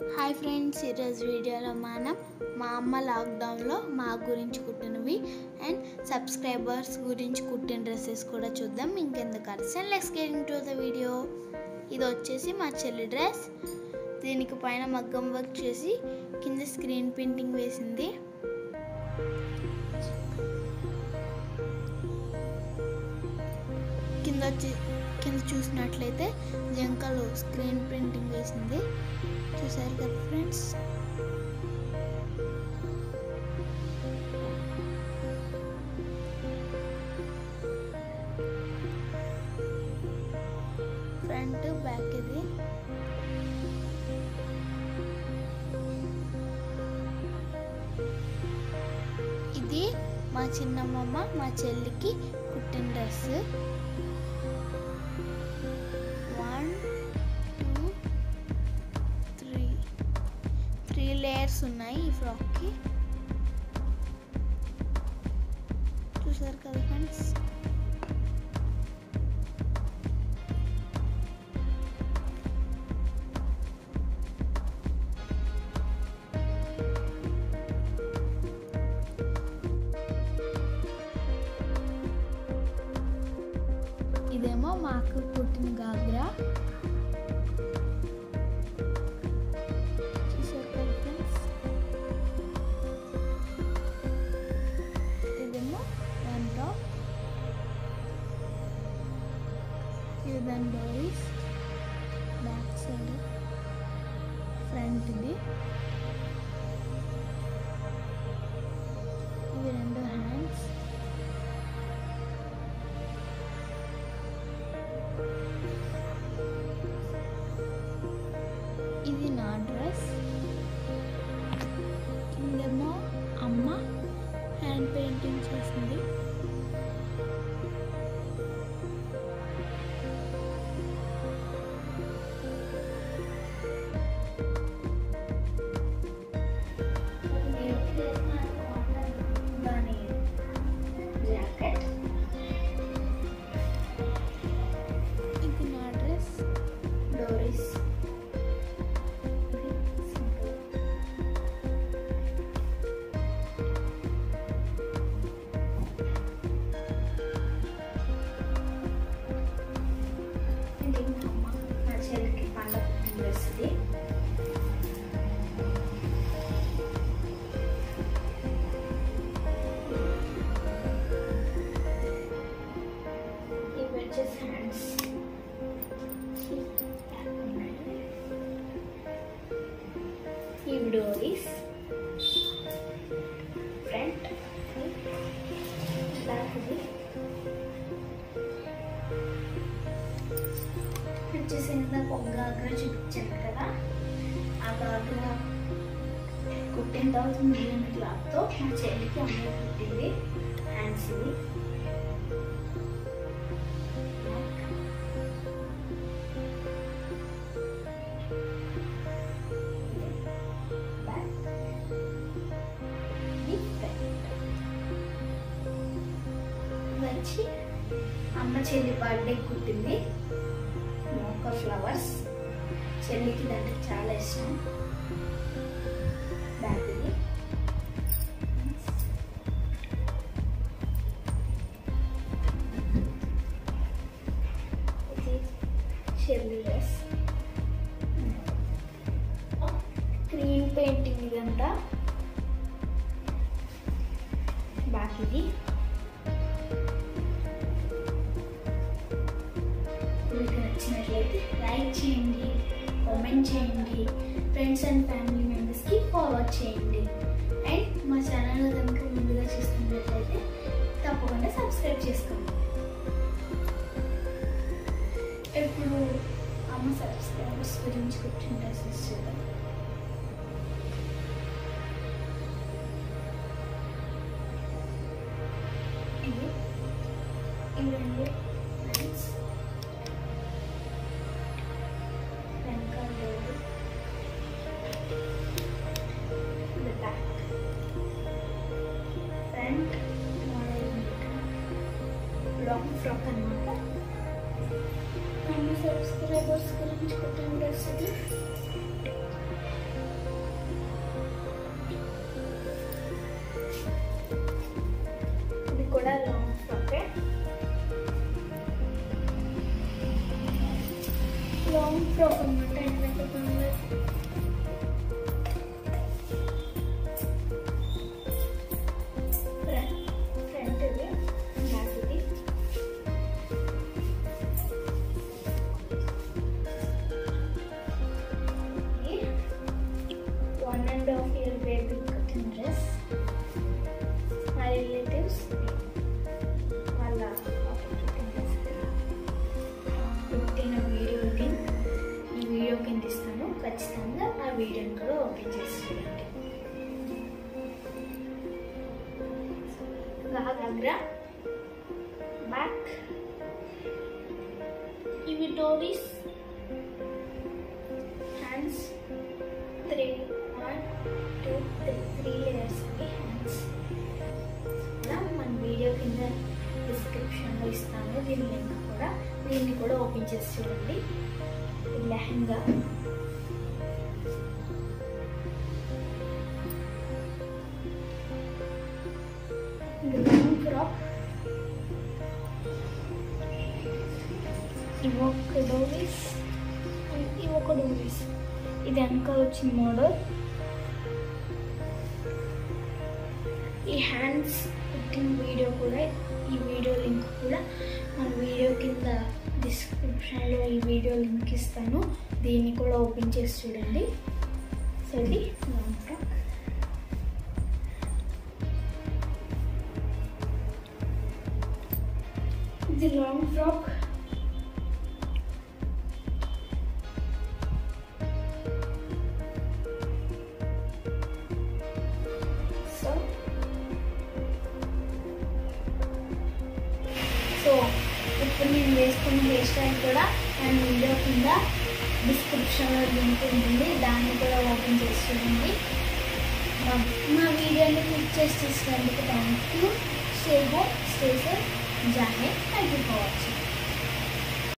Hi friends ఈరోజు వీడియోలో మనం మా అమ్మ లాక్డౌన్లో మా గురించి కుట్టినవి అండ్ సబ్స్క్రైబర్స్ గురించి కుట్టిన డ్రెస్సెస్ కూడా చూద్దాం ఇంకెందుకు అర్సన్ let's get to the video ఇది వచ్చేసి మా చెల్లి డ్రెస్ దీనికి పైన మగ్గం వర్క్ చేసి కింద స్క్రీన్ ప్రింటింగ్ వేసింది కింద వచ్చి కింద చూసినట్లయితే జంకలు స్క్రీన్ ప్రింటింగ్ వేసింది చూసారు కదా ఫ్రెండ్స్ ఫ్రంట్ బ్యాక్ ఇది ఇది మా చిన్నమ్మమ్మ మా చెల్లికి కుట్టిన dress one two three three layers ఉన్నాయి ఈ ఫ్రాక్కి చూసారు కదా ఫ్రెండ్స్ ఇదేమో మాకు కుట్టిన గాగ్రా చూసారు కదా ఫ్రెండ్స్ ఇదేమో వన్ టాప్ ఇది దాని బాడీస్ బ్యాక్ సైడ్ ఫ్రంట్ ఇది ఇవి రెండు హ్యాండ్స్ ఇది నా డ్రెస్ కిందేమో అమ్మ హ్యాండ్ పెయింటింగ్ చేసింది ఇది నా డ్రెస్ డోరీస్ ఇది మా అమ్మ మా చెల్లికి పండగ డ్రెస్ ఇది ఇవి వచ్చేసి హ్యాండ్స్ ఇవి డోరీస్ ఫ్రంట్ బ్యాక్ ఇది వచ్చేసి ఇందాక ఒక గాగ్రా చూపించాను కదా ఆ గాగ్రా కుట్టిన తర్వాత మిగిలిన క్లాత్తో మా చెల్లికి అమ్మాయి కుట్టింది హ్యాండ్స్ ఇది Back. ఇది front. ఇది వచ్చి అమ్మ చెల్లి బర్త్డే కుట్టింది మోక ఫ్లవర్స్ చెల్లికి దాంట్లో చాలా ఇష్టం బ్యాగ్ ఇది ఇది చెల్లి డ్రెస్ క్రీమ్ పెయింటింగ్ ఇదంతా బ్యాక్ ఇది మీకు నచ్చినట్లయితే లైక్ చేయండి కామెంట్ చేయండి ఫ్రెండ్స్ అండ్ ఫ్యామిలీ మెంబర్స్కి ఫార్వర్డ్ చేయండి అండ్ మా ఛానల్ కనుక ముందుగా చూస్తున్నట్లయితే తప్పకుండా సబ్స్క్రైబ్ చేసుకోండి ఇప్పుడు అమ్మ సబ్స్క్రైబర్స్ గురించి కూర్చుని డ్రెస్సెస్ చూద్దాం ఇది ఇవి రెండు ఫ్రెండ్స్ వెనకాల door the back front long frock అనమాట మన సబ్స్క్రైబర్స్ గురించి కుట్టిన డ్రెస్ ఇది వీడియోని కూడా ఓపెన్ చేసి చూడండి గాగ్రా బ్యాక్ ఇవి టోరీస్ hands three one two three three layers అవి హ్యాండ్స్ కూడా మన వీడియో కింద డిస్క్రిప్షన్లో ఇస్తాను దీని లింక్ కూడా దీన్ని కూడా ఓపెన్ చేసి చూడండి ఇది లెహంగా ఇది లాంగ్ ఫ్రాక్ ఇవి ఒక డోరీస్ ఇవి ఒక డోరీస్ ఇది వెనకాల వచ్చిన మోడల్ ఈ హ్యాండ్స్ పెట్టిన వీడియో కూడా ఈ వీడియో లింక్ కూడా మన వీడియో కింద డిస్క్రిప్షన్లో ఈ వీడియో లింక్ ఇస్తాను దీన్ని కూడా ఓపెన్ చేసి చూడండి సో ఇది లాంగ్ ఫ్రాక్ ఇది లాంగ్ ఫ్రాక్ సో సో ఇప్పుడు నేను వేసుకున్న హెయిర్ స్టైల్ కూడా నేను వీడియో కింద డిస్క్రిప్షన్లో లింక్ ఉంటుంది దాన్ని కూడా ఓపెన్ చేసి చూడండి మా- మా వీడియోని క్లిక్ చేసి చూసినందుకు thank you stay home stay safe జానే థ్యాంక్ యూ ఫర్ వాచింగ్